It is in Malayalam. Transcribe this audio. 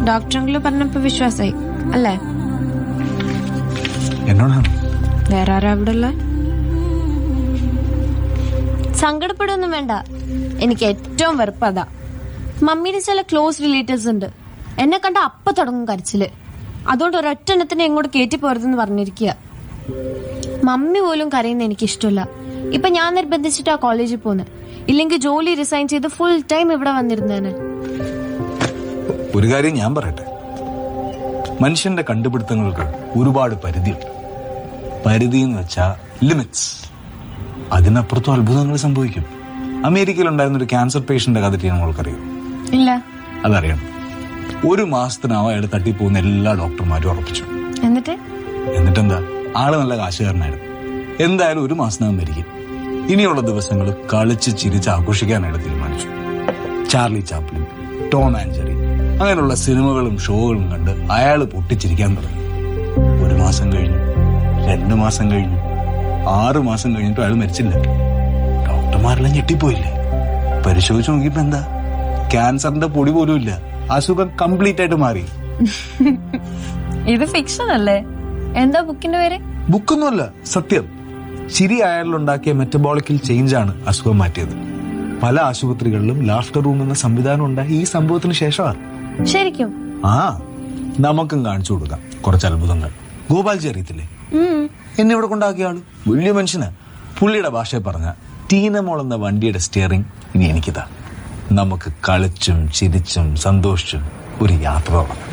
ഡോക്ടറെങ്കിലും പറഞ്ഞപ്പോ വിശ്വാസായി അല്ലേ എന്നോടാണ് വേറെ ആരാ അവിടെ ഉള്ളെ? സങ്കടപ്പെടുകയൊന്നും വേണ്ട എനിക്ക് ഏറ്റവും വെറുപ്പതാ മമ്മിയുടെ ചില ക്ലോസ് റിലേറ്റീവ്സ് ഉണ്ട് എന്നെ കണ്ട അപ്പ തുടങ്ങും കരച്ചില് അതുകൊണ്ട് ഒരൊറ്റെണ്ണത്തിനെ എങ്ങോട്ട് കയറ്റി പോരുതെന്ന് പറഞ്ഞിരിക്കുക മമ്മി പോലും കരയുന്ന എനിക്ക് ഇഷ്ടമില്ല ഇപ്പൊ ഞാൻ നിർബന്ധിച്ചിട്ടാ കോളേജിൽ പോന്നെ ഇല്ലെങ്കിൽ ജോലി റിസൈൻ ചെയ്ത് ഫുൾ ടൈം ഇവിടെ വന്നിരുന്നേനെ ഒരു കാര്യം ഞാൻ പറയട്ടെ മനുഷ്യന്റെ കണ്ടുപിടുത്തങ്ങൾക്ക് ഒരുപാട് പരിധിയുണ്ട് പരിധി എന്ന് വെച്ചാൽ ലിമിറ്റ്സ് അതിനപ്പുറത്തും അത്ഭുതങ്ങൾ സംഭവിക്കും അമേരിക്കയിൽ ഉണ്ടായിരുന്ന ഒരു ക്യാൻസർ പേഷ്യന്റെ കഥ നമ്മൾക്കറിയാം ഇല്ല അതറിയണം ഒരു മാസത്തിനകം അയാൾ തട്ടിപ്പോകുന്ന എല്ലാ ഡോക്ടർമാരും ഉറപ്പിച്ചു എന്നിട്ട് എന്നിട്ടെന്താ ആള് നല്ല കാശുകാരനായിരുന്നു എന്തായാലും ഒരു മാസത്തിനകം മരിക്കും ഇനിയുള്ള ദിവസങ്ങൾ കളിച്ച് ചിരിച്ച് ആഘോഷിക്കാൻ അയാൾ തീരുമാനിച്ചു Charlie Chaplin Tom and Jerry അങ്ങനെയുള്ള സിനിമകളും ഷോകളും കണ്ട് അയാൾ പൊട്ടിച്ചിരിക്കാൻ തുടങ്ങി ഒരു മാസം കഴിഞ്ഞു രണ്ടു മാസം കഴിഞ്ഞു ആറ് മാസം കഴിഞ്ഞിട്ട് അയാൾ മരിച്ചില്ല ഡോക്ടർമാരെല്ലാം ഞെട്ടിപ്പോയില്ലേ പരിശോധിച്ച് നോക്കിയപ്പോ എന്താ ക്യാൻസറിന്റെ പൊടി പോലും ഇല്ല അസുഖം കംപ്ലീറ്റ് ആയിട്ട് മാറി ഇത് ഫിക്ഷൻ അല്ലേ എന്താ ബുക്കിന്റെ പേര് ബുക്കൊന്നുമല്ല സത്യം ചിരി അയാളിലുണ്ടാക്കിയ മെറ്റബോളിക്കൽ ചേഞ്ച് ആണ് അസുഖം മാറ്റിയത് പല ആശുപത്രികളിലും ലാഫ്റ്റർ റൂം എന്ന സംവിധാനം ഉണ്ടായി ഈ സംഭവത്തിന് ശേഷമാണ് ശരിക്കും ആ നമുക്കും കാണിച്ചു കൊടുക്കാം കുറച്ച് അത്ഭുതങ്ങൾ ഗോപാൽജി അറിയത്തില്ലേ ഉം. എന്നെ ഇവിടെ കൊണ്ടാക്കിയ ആള് വലിയ മനുഷ്യന് പുള്ളിയുടെ ഭാഷയെ പറഞ്ഞ ടീനമോൾ എന്ന വണ്ടിയുടെ സ്റ്റിയറിംഗ് ഇനി എനിക്കിതാ നമുക്ക് കളിച്ചും ചിരിച്ചും സന്തോഷിച്ചും ഒരു യാത്ര തുടങ്ങാം